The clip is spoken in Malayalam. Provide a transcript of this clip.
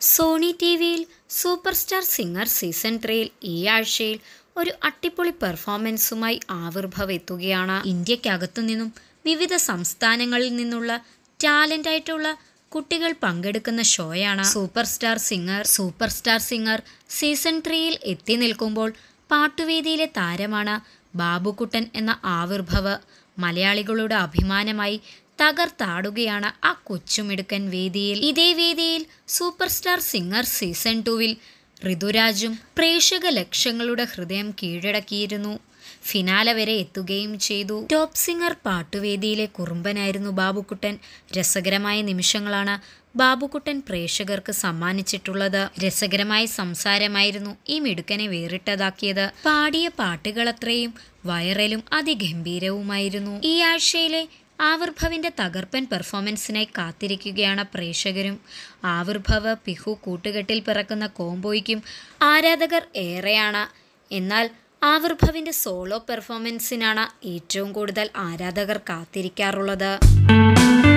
സോണി ടി വിയിൽ സൂപ്പർ സ്റ്റാർ സിംഗർ സീസൺ ത്രീയിൽ ഈ ആഴ്ചയിൽ ഒരു അട്ടിപ്പൊളി പെർഫോമൻസുമായി ആവിർഭവ് എത്തുകയാണ് ഇന്ത്യക്കകത്തു നിന്നും വിവിധ സംസ്ഥാനങ്ങളിൽ നിന്നുള്ള ടാലൻ്റ് ആയിട്ടുള്ള കുട്ടികൾ പങ്കെടുക്കുന്ന ഷോയാണ് super star singer super star singer season ത്രീയിൽ എത്തി നിൽക്കുമ്പോൾ പാട്ടുവേദിയിലെ താരമാണ് ബാബുക്കുട്ടൻ എന്ന ആവിർഭവ് മലയാളികളുടെ അഭിമാനമായി തകർത്താടുകയാണ് ആ കൊച്ചുമിടുക്കൻ വേദിയിൽ ഇതേ വേദിയിൽ സൂപ്പർ സ്റ്റാർ സിംഗർ സീസൺ ടുവിൽ ഋതുരാജും പ്രേക്ഷക ലക്ഷങ്ങളുടെ ഹൃദയം കീഴടക്കിയിരുന്നു ഫിനാല വരെ എത്തുകയും ചെയ്തു ടോപ്പ് സിംഗർ പാട്ടുവേദിയിലെ കുറുമ്പനായിരുന്നു ബാബുക്കുട്ടൻ രസകരമായ നിമിഷങ്ങളാണ് ബാബുക്കുട്ടൻ പ്രേക്ഷകർക്ക് സമ്മാനിച്ചിട്ടുള്ളത് രസകരമായ സംസാരമായിരുന്നു ഈ മിടുക്കനെ വേറിട്ടതാക്കിയത് പാടിയ പാട്ടുകളത്രയും വൈറലും അതിഗംഭീരവുമായിരുന്നു ഈ ആഴ്ചയിലെ ആവിർഭവിന്റെ തകർപ്പൻ പെർഫോമൻസിനായി കാത്തിരിക്കുകയാണ് പ്രേക്ഷകരും ആവിർഭവ് പിഹു കൂട്ടുകെട്ടിൽ പിറക്കുന്ന കോംബോയ്ക്കും ആരാധകർ ഏറെയാണ് എന്നാൽ ആവിർഭവിന്റെ സോളോ പെർഫോമൻസിനാണ് ഏറ്റവും കൂടുതൽ ആരാധകർ കാത്തിരിക്കാറുള്ളത്